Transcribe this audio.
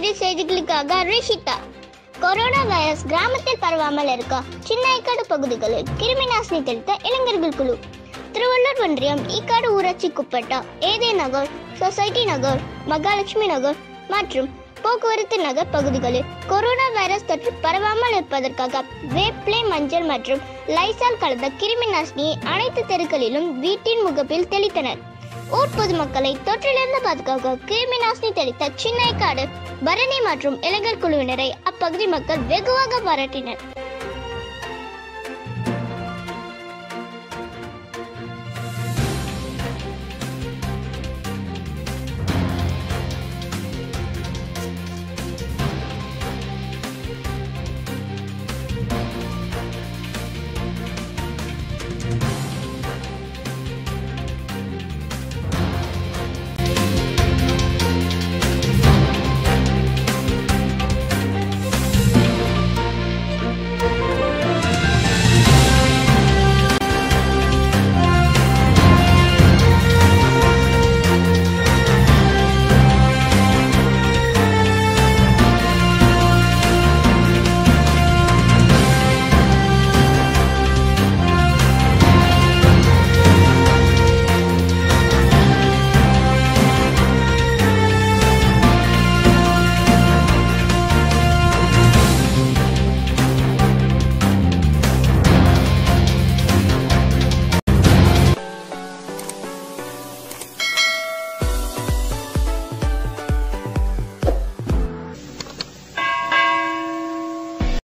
கிருஷ்ணகிரி செய்திகளுக்காக Rishita corona virus கிராமத்தில் பரவாமல் இருக்க சின்ன பகுதிகளில் கிருமி நாசினி தெளித்த இளைஞர்கள் குழு திருவள்ளூர் ஒன்றியம் ஈக்காடு ஊராட்சிக்குட்பட்ட ஏதே நகர் சொசைட்டி நகர் மகாலட்சுமி நகர் மற்றும் போக்குவரத்து நகர் பகுதிகளில் கொரோனா வைரஸ் தொற்று பரவாமல் இருப்பதற்காக வேப்ளே மஞ்சள் மற்றும் லைசால் கலந்த கிருமி நாசினியை அனைத்து தெருக்களிலும் வீட்டின் முகப்பில் தெளித்தனர் ஊர் பொதுமக்களை தொற்றிலிருந்து பாதுகாக்க கிருமி நாசினி தெளித்த சின்னைக்காடு பரணி மற்றும் இளைஞர் குழுவினரை அப்பகுதி மக்கள் வெகுவாக பாராட்டினர்